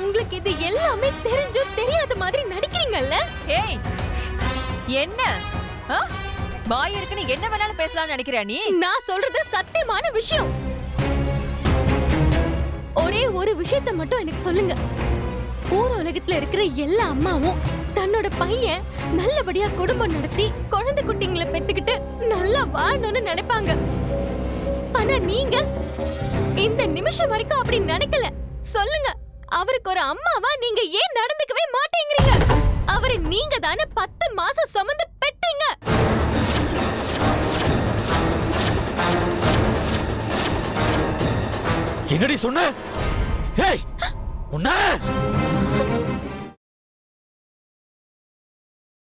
உங்களுக்கு இது எல்லாமே தெரிஞ்சோ தெரியாத மாதிரி நடிக்கிறீங்கல்ல ஏய் என்ன ஆ? வாய் இருக்குன்னு என்ன வேணாலும் பேசலாம்னு நினைக்கிறியா நீ நான் சொல்றது சத்தியமான விஷயம் ஒரே ஒரு விஷயத்த மட்டும் எனக்கு சொல்லுங்க ஊர் உலகத்துல இருக்கிற எல்லா அம்மாவும் தன்னோட பையன் நல்லபடியா குடும்பம் நடத்தி குழந்தை குட்டிங்களை பெத்துக்கிட்டு நல்லா வாழணும்னு நினைப்பாங்க ஆனா நீங்க இந்த நிமிஷம் வரைக்கும் அப்படி நினைக்கல சொல்லுங்க அவருக்கு ஒரு அம்மாவா நீங்க ஏன் நடந்துக்கவே மாட்டேங்கிறீங்க அவரை நீங்க தானே பத்து மாசம் சுமந்து பெத்தீங்க என்னடி சொன்ன ஏய் உன்ன